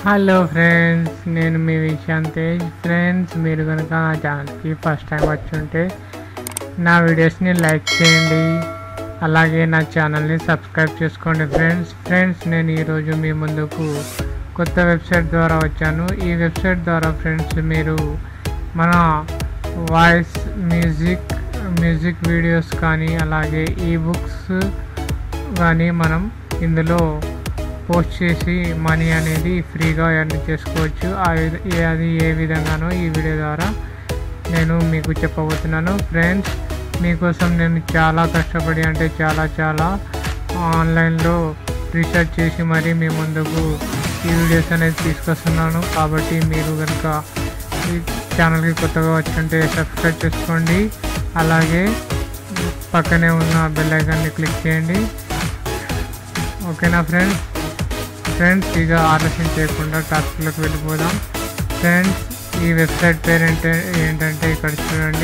hello friends నేను మీ విశాంతేజ్ friends మీరు కనుక నా ఛానల్కి ఫస్ట్ టైం వచ్చి ఉంటే నా వీడియోస్ని లైక్ చేయండి అలాగే నా ఛానల్ని సబ్స్క్రైబ్ చేసుకోండి ఫ్రెండ్స్ ఫ్రెండ్స్ నేను ఈరోజు మీ ముందుకు కొత్త వెబ్సైట్ ద్వారా వచ్చాను ఈ వెబ్సైట్ ద్వారా ఫ్రెండ్స్ మీరు మన వాయిస్ మ్యూజిక్ మ్యూజిక్ వీడియోస్ కానీ అలాగే ఈ బుక్స్ కానీ మనం ఇందులో పోస్ట్ చేసి మనీ అనేది ఫ్రీగా ఎర్న్ చేసుకోవచ్చు ఆ విధ- ఏ- అది ఏ విధంగానో ఈ వీడియో ద్వారా నేను మీకు చెప్పబోతున్నాను ఫ్రెండ్స్ మీకోసం నేను చాలా కష్టపడి అంటే చాలా చాలా ఆన్లైన్లో రీసెర్చ్ చేసి మరీ మీ ముందుకు ఈ వీడియోస్ అనేది తీసుకొస్తున్నాను కాబట్టి మీరు కనుక ఈ ఛానల్కి కొత్తగా వచ్చుంటే సబ్స్క్రైబ్ చేసుకోండి అలాగే పక్కనే ఉన్న బెల్ ఐకాన్ని క్లిక్ చేయండి ఓకేనా ఫ్రెండ్స్ ఫ్రెండ్స్ ఇక ఆలస్యం చేయకుండా టాపిక్లోకి వెళ్ళిపోదాం ఫ్రెండ్స్ ఈ వెబ్సైట్ పేరు ఏంట ఏంటంటే ఇక్కడ చూడండి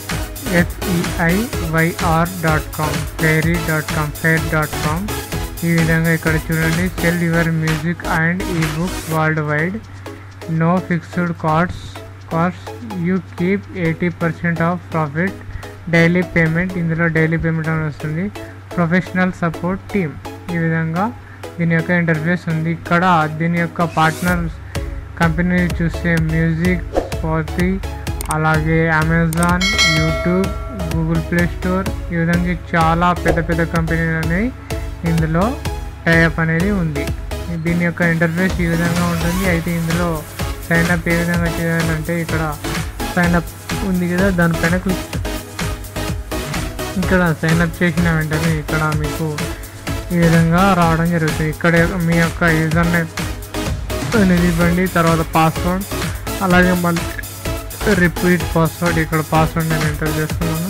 F E I Y R dot com Feiyr dot com Feiyr dot com ఈ విధంగా ఇక్కడ చూడండి sell your music and ebooks worldwide no fixed cost cost you keep eighty percent of profit daily payment ఇందులో డైలీ పేమెంట్ అని వస్తుంది professional support team ఈ విధంగా దీని యొక్క ఇంటర్ఫేస్ ఉంది ఇక్కడ దీని యొక్క పార్ట్నర్ కంపెనీ చూస్తే మ్యూజిక్ స్పాటి అలాగే Amazon YouTube Google Play Store ఈ విధంగా చాలా పెద్ద పెద్ద కంపెనీలు అనేవి ఇందులో టైప్ అనేది ఉంది దీని యొక్క ఇంటర్ఫేస్ ఈ విధంగా ఉంటుంది అయితే ఇందులో సైన్ అప్ ఏ విధంగా చేయాలంటే ఇక్కడ సైన్ అప్ ఉంది కదా దానిపైన క్లిక్ ఇక్కడ సైన్ అప్ చేసిన వెంటనే ఇక్కడ మీకు ఈ విధంగా రావడం జరుగుతుంది ఇక్కడ మీ యొక్క యూజర్ నేమ్ అనేది ఇవ్వండి తర్వాత పాస్వర్డ్ అలాగే మళ్ళీ రిపీట్ పాస్వర్డ్ ఇక్కడ పాస్వర్డ్ నేను ఎంటర్ చేస్తున్నాను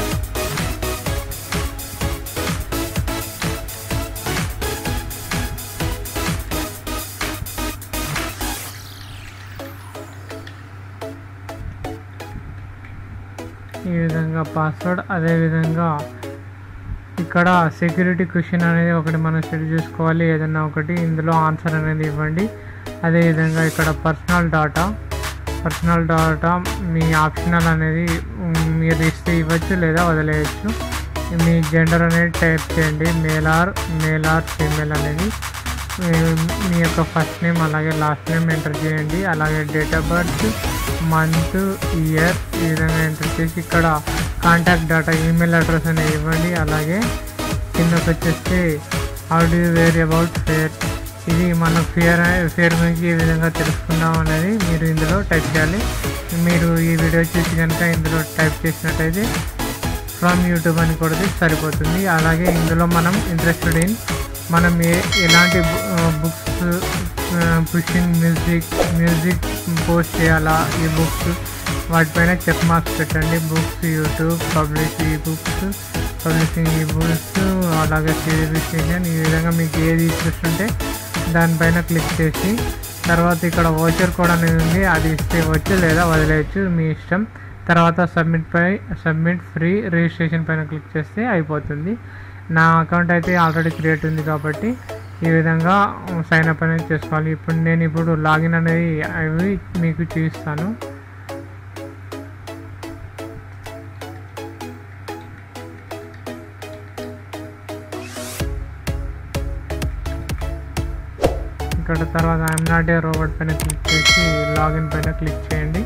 ఈ విధంగా పాస్వర్డ్ అదేవిధంగా ఇక్కడ సెక్యూరిటీ క్వశ్చన్ అనేది ఒకటి మనం సెట్ చేసుకోవాలి ఏదైనా ఒకటి ఇందులో ఆన్సర్ అనేది ఇవ్వండి అదేవిధంగా ఇక్కడ పర్సనల్ డాటా పర్సనల్ డాటా మీ ఆప్షనల్ అనేది మ్, మీరు ఇస్తే ఇవ్వచ్చు లేదా వదిలేయచ్చు మీ జెండర్ అనేది టైప్ చేయండి male or male or female అనేది మీ- మీ యొక్క ఫస్ట్ నేమ్ అలాగే లాస్ట్ నేమ్ ఎంటర్ చేయండి అలాగే date of birth month year ఈ విధంగా ఎంటర్ చేసి ఇక్కడ కాంటాక్ట్ డేటా ఈమెయిల్ అడ్రస్ అనేది ఇవ్వండి అలాగే కిందకి వచ్చేసి how do where about Feiyr ఇది మన ఫేర్ ఫేర్ గురించి ఏ విధంగా తెలుసుకుందాం అనేది మీరు ఇందులో టైప్ చేయాలి మీరు ఈ వీడియో చూసి కనుక ఇందులో టైప్ చేసినట్టయితే ఫ్రమ్ యూట్యూబ్ అని కొడితే సరిపోతుంది అలాగే ఇందులో మనం ఇంట్రెస్టెడ్ ఇన్ మనం ఏ ఎలాంటి books pushing music music post చేయాలా ఈ బుక్స్ వాటిపైన చెక్ మార్క్స్ పెట్టండి books YouTube publish ebooks publishing ebooks అలాగే రిజిస్ట్రేషన్ ఈ విధంగా మీకు ఏది ఇంట్రెస్ట్ ఉంటే దానిపైన క్లిక్ చేసి తర్వాత ఇక్కడ ఓచర్ కోడ్ అనేది ఉంది అది ఇస్తే వచ్చు లేదా వదిలేయచ్చు మీ ఇష్టం తర్వాత సబ్మిట్ పై సబ్మిట్ ఫ్రీ రిజిస్ట్రేషన్ పైన క్లిక్ చేస్తే అయిపోతుంది నా అకౌంట్ అయితే ఆల్రెడీ క్రియేట్ ఉంది కాబట్టి ఈ విధంగా సైన్ అప్ అనేది చేసుకోవాలి ఇప్పుడు నేను ఇప్పుడు లాగిన్ అనేది అవి మీకు చూపిస్తాను ఇక్కడ తర్వాత ఐఎమ్ నాట్ ఏ రోబోట్ పైన క్లిక్ చేసి లాగిన్ పైన క్లిక్ చేయండి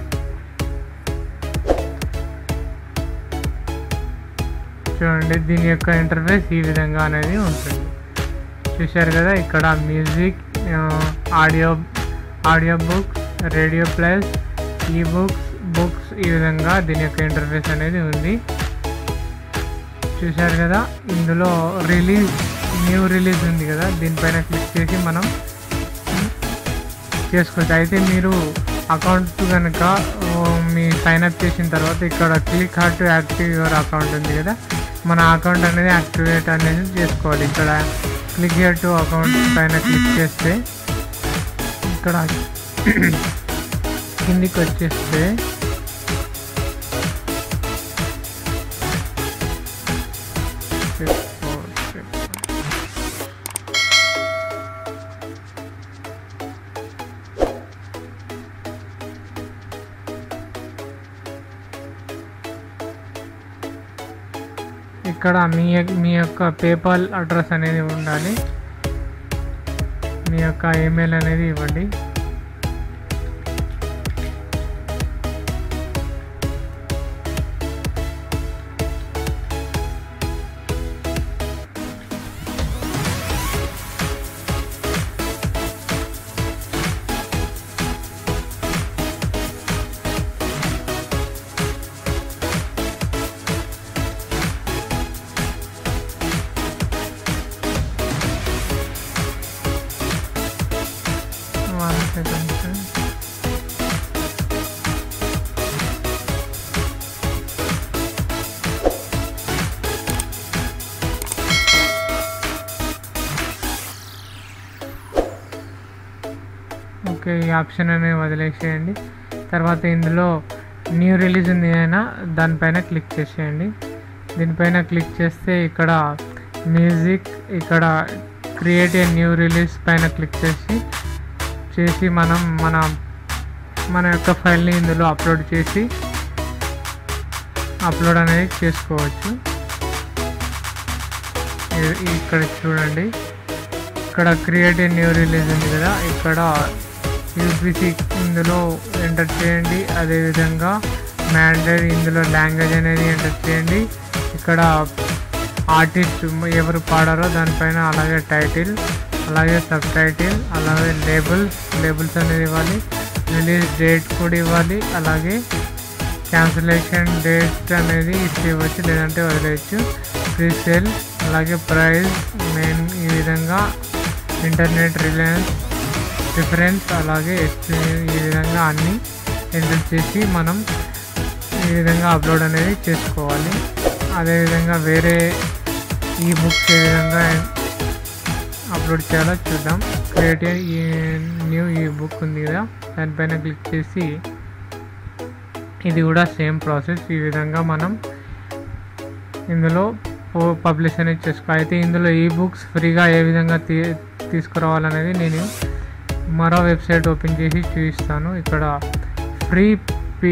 చూడండి దీని యొక్క ఇంటర్ఫేస్ ఈ విధంగా అనేది ఉంటుంది చూశారు కదా ఇక్కడ music audio audio books radio plus ebooks books ఈ విధంగా దీని యొక్క ఇంటర్ఫేస్ అనేది ఉంది చూశారు కదా ఇందులో రిలీజ్ న్యూ రిలీజ్ ఉంది కదా దీనిపైన క్లిక్ చేసి మనం చేసుకోవచ్చు అయితే మీరు అకౌంట్ కనుక మీ సైన్ అప్ చేసిన తర్వాత ఇక్కడ click heart to active your account ఉంది కదా మన అకౌంట్ అనేది యాక్టివేట్ అనేది చేసుకోవాలి ఇక్కడ క్లిక్ హియర్ టు అకౌంట్ పైన క్లిక్ చేస్తే ఇక్కడ కిందికి వచ్చేస్తే ఇక్కడ మీ మీ యొక్క పేపాల్ అడ్రస్ అనేది ఉండాలి మీ యొక్క ఈమెయిల్ అనేది ఇవ్వండి వన్ సెకండ్ సార్ ఓకే ఈ ఆప్షన్ అనేది వదిలేసేయండి తర్వాత ఇందులో న్యూ రిలీజ్ ఉంది అయినా దానిపైన క్లిక్ చేసేయండి దీనిపైన క్లిక్ చేస్తే ఇక్కడ మ్యూజిక్ ఇక్కడ క్రియేట్ ఏ న్యూ రిలీజ్ పైన క్లిక్ చేసి చేసి మనం మన మన యొక్క ఫైల్ని ఇందులో అప్లోడ్ చేసి అప్లోడ్ అనేది చేసుకోవచ్చు ఇ- ఇక్కడ చూడండి ఇక్కడ క్రియేట్ ఏ న్యూ రిలీజ్ ఉంది కదా ఇక్కడ యూపీసీ ఇందులో ఎంటర్ చేయండి అదేవిధంగా మ్యాండేట్ ఇందులో లాంగ్వేజ్ అనేది ఎంటర్ చేయండి ఇక్కడ ఆర్టిస్ట్ ఎవరు పాడారో దానిపైన అలాగే టైటిల్ అలాగే సబ్ టైటిల్ అలాగే లేబుల్స్ లేబుల్స్ అనేది ఇవ్వాలి రిలీజ్ డేట్ కూడా ఇవ్వాలి అలాగే క్యాన్సిలేషన్ డేట్ అనేది ఇచ్చి ఇవ్వచ్చు లేదంటే వదిలేయచ్చు ఫ్రీ సేల్ అలాగే ప్రైస్ మెయిన్ ఈ విధంగా ఇంటర్నెట్ రిలయన్స్ రిఫరెన్స్ అలాగే ఎక్స్- ఈ విధంగా అన్నీ ఎంటర్ చేసి మనం ఈ విధంగా అప్లోడ్ అనేది చేసుకోవాలి అదేవిధంగా వేరే ఈ బుక్స్ ఏ విధంగా అప్లోడ్ చేయాలో చూద్దాం క్రియేట్ ఈ న్యూ ఈ బుక్ ఉంది కదా దానిపైన క్లిక్ చేసి ఇది కూడా సేమ్ ప్రాసెస్ ఈ విధంగా మనం ఇందులో పబ్లిష్ అనేది చేసుకో అయితే ఇందులో ఈ బుక్స్ ఫ్రీగా ఏ విధంగా తీ తీసుకురావాలనేది నేను మరో వెబ్సైట్ ఓపెన్ చేసి చూపిస్తాను ఇక్కడ free P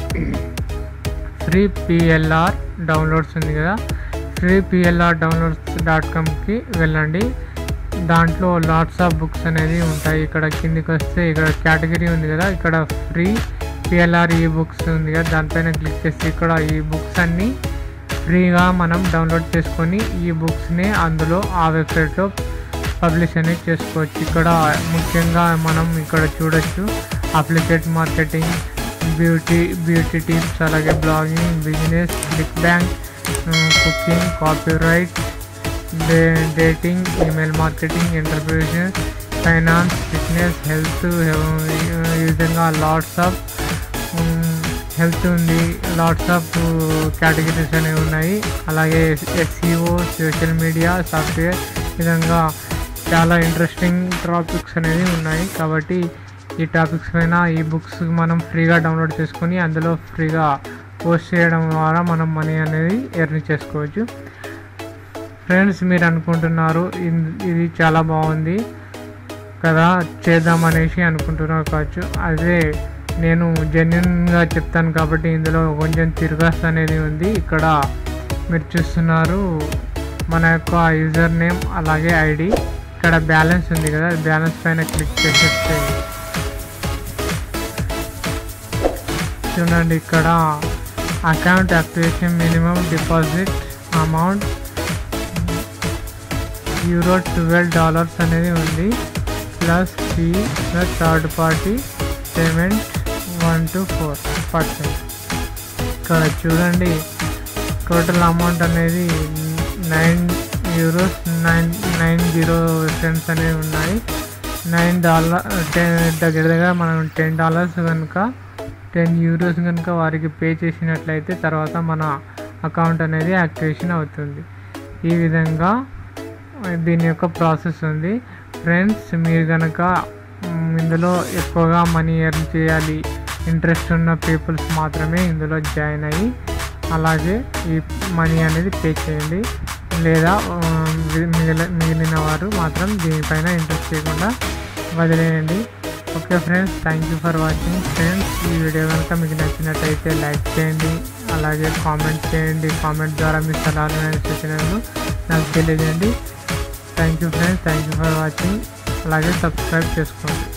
free PLR downloads ఉంది కదా ఫ్రీ పిఎల్ఆర్ డౌన్లోడ్స్ డాట్ కామ్కి వెళ్ళండి దాంట్లో లాట్స్ ఆఫ్ బుక్స్ అనేది ఉంటాయి ఇక్కడ కిందికి వస్తే ఇక్కడ కేటగిరీ ఉంది కదా ఇక్కడ ఫ్రీ పిఎల్ఆర్ ఈ బుక్స్ ఉంది కదా దానిపైన క్లిక్ చేసి ఇక్కడ ఈ బుక్స్ అన్నీ ఫ్రీగా మనం డౌన్లోడ్ చేసుకొని ఈ బుక్స్ని అందులో ఆ వెబ్సైట్లో పబ్లిష్ అనేది చేసుకోవచ్చు ఇక్కడ ముఖ్యంగా మనం ఇక్కడ చూడొచ్చు affiliate marketing beauty beauty tips అలాగే blogging business ClickBank cooking copyright day dating email marketing enterprises finance fitness health ఈ విధంగా లాట్స్ ఆఫ్ హెల్త్ ఉంది లాట్స్ ఆఫ్ కేటగిరీస్ అనేవి ఉన్నాయి అలాగే ఎస్ఈఓ సోషల్ మీడియా సాఫ్ట్వేర్ విధంగా చాలా ఇంట్రెస్టింగ్ టాపిక్స్ అనేవి ఉన్నాయి కాబట్టి ఈ టాపిక్స్ పైన ఈ బుక్స్ మనం ఫ్రీగా డౌన్లోడ్ చేసుకొని అందులో ఫ్రీగా పోస్ట్ చేయడం ద్వారా మనం మనీ అనేది ఎర్న్ చేసుకోవచ్చు ఫ్రెండ్స్ మీరు అనుకుంటున్నారు ఇన్- ఇది చాలా బాగుంది కదా చేద్దామనేసి అనుకుంటున్నారు కావచ్చు అదే నేను జెన్యున్గా చెప్తాను కాబట్టి ఇందులో కొంచెం తిరగస్ అనేది ఉంది ఇక్కడ మీరు చూస్తున్నారు మన యొక్క యూజర్ నేమ్ అలాగే ఐడి ఇక్కడ బ్యాలెన్స్ ఉంది కదా బ్యాలెన్స్ పైన క్లిక్ చేసేస్తే చూడండి ఇక్కడ account activation minimum deposit amount euro twelve dollars అనేది ఉంది plus fee plus third party payment one to four percent ఇక్కడ చూడండి టోటల్ అమౌంట్ అనేది nine euros nine nine zero cents అనేవి ఉన్నాయి నైన్ డాలర్ టెన్ దగ్గర దగ్గర మనం టెన్ డాలర్స్ కనుక టెన్ యూరోస్ కనుక వారికి పే చేసినట్లయితే తర్వాత మన అకౌంట్ అనేది యాక్టివేషన్ అవుతుంది ఈ విధంగా దీని యొక్క ప్రాసెస్ ఉంది ఫ్రెండ్స్ మీరు కనుక మ్, ఇందులో ఎక్కువగా మనీ ఎర్న్ చేయాలి ఇంట్రెస్ట్ ఉన్న పీపుల్స్ మాత్రమే ఇందులో జాయిన్ అయ్యి అలాగే ఈ మనీ అనేది పే చేయండి లేదా ఆ, మిగిలిన మిగిలిన వారు మాత్రం దీనిపైన ఇంట్రెస్ట్ చేయకుండా వదిలేయండి okay friends thank you for watching friends ఈ వీడియో కనుక మీకు నచ్చినట్టయితే లైక్ చేయండి అలాగే కామెంట్ చేయండి కామెంట్ ద్వారా మీ సలహాలు సూచనలు నాకు తెలియజేయండి thank you friends thank you for watching అలాగే సబ్స్క్రైబ్ చేసుకోండి